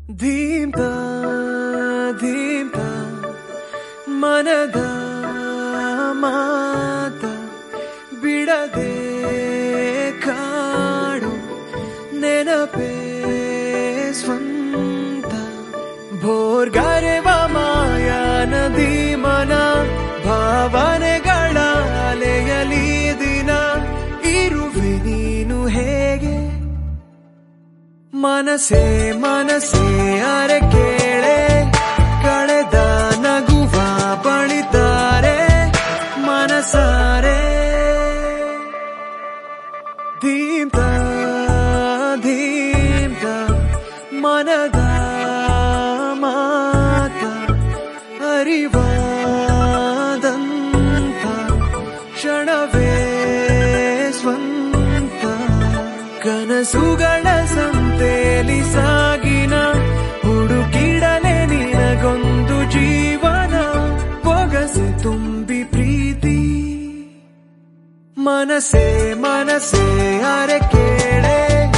ಧೀಮ್ತ ಧೀಮ್ತ ಮನದ ಮಾತ ಬಿಡದೆ ಕಾಡು ನೆನಪೇ ಸ್ವಂತ ಭೋರ್ಗರೆವ ಮಾಯ ನದಿ ಮನ ಭಾವನೆಗಳ ಅಲೆಯಲಿ ದಿನ ಇರುವೆ ನೀನು ಹೇಗೆ ಮನಸೇ ಮನಸೇ ಅರೆ ಕೇಳೆ ಕಳೆದ ನಗುವ ಬಳಿತಾರೆ ಮನಸಾರೆ ದೀಪ್ತ ದೀಪ್ತ ಮನದ ಮಾತ ಅರಿವಾದಂತ ಕ್ಷಣವೇ ಸ್ವಂತ ಕನಸುಗಳ ಸಂತೇಲಿ ಸಾಗಿನ ಹುಡುಕಿಡಲೆ ನಿನಗೊಂದು ಜೀವನ ಪೊಗಸೆ ತುಂಬಿ ಪ್ರೀತಿ ಮನಸೇ ಮನಸೇ ಅರೆ ಕೇಳೆ